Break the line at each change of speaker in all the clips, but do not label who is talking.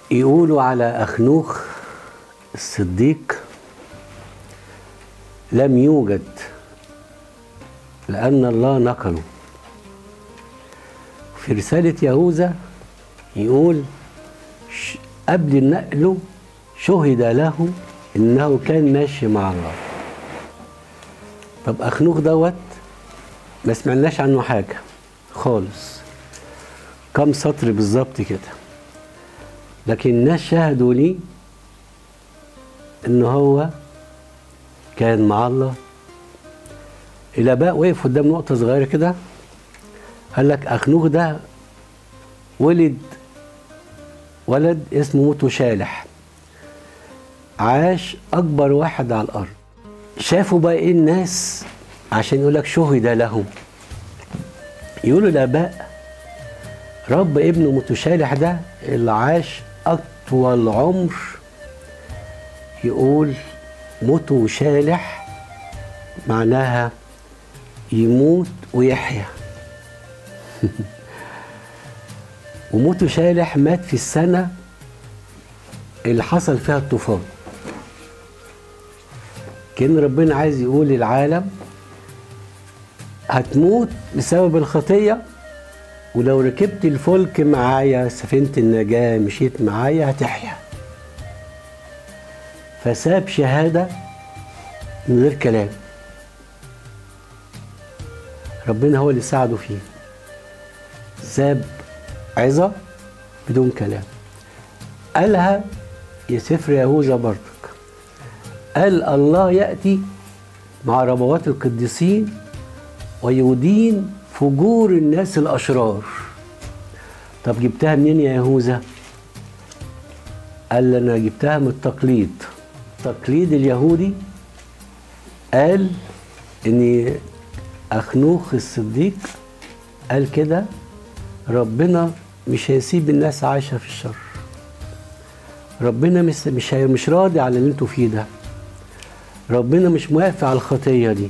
يقولوا على أخنوخ الصديق لم يوجد لأن الله نقله في رسالة يهوذا يقول ش- قبل نقله شهد له إنه كان ماشي مع الله طب أخنوخ دوت ما سمعناش عنه حاجة خالص كم سطر بالظبط كده لكن الناس شهدوا لي ان هو كان مع الله الاباء وقف قدام نقطه صغيره كده قال لك اخنوخ ده ولد ولد اسمه موتو شالح عاش اكبر واحد على الارض شافوا بقى ايه الناس عشان يقول لك شهد له يقولوا الاباء رب ابنه متشالح ده اللي عاش اطول عمر يقول متشالح معناها يموت ويحيا ومتشالح مات في السنة اللي حصل فيها الطوفان كان ربنا عايز يقول للعالم هتموت بسبب الخطيه ولو ركبت الفلك معايا سفينة النجاة مشيت معايا هتحيا فساب شهادة من غير كلام ربنا هو اللي ساعده فيه ساب عظة بدون كلام قالها يا سفر يهوذا برضك قال الله يأتي مع ربوات القديسين ويدين فجور الناس الأشرار طب جبتها منين يا يهوذا؟ قال لي أنا جبتها من التقليد التقليد اليهودي قال إن أخنوخ الصديق قال كده ربنا مش هيسيب الناس عايشة في الشر ربنا مش مش هي- مش راضي على اللي انتوا فيه ده ربنا مش موافق على الخطية دي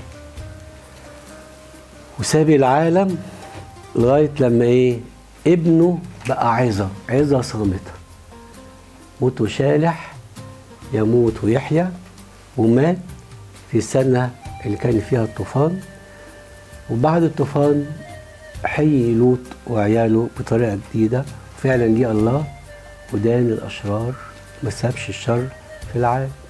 وساب العالم لغاية لما ايه ابنه بقى عظة عظة صامتة موت وشالح يموت ويحيا ومات في السنة اللي كان فيها الطوفان وبعد الطوفان حي لوط وعياله بطريقة جديدة فعلا دي الله ودان الأشرار ما سابش الشر في العالم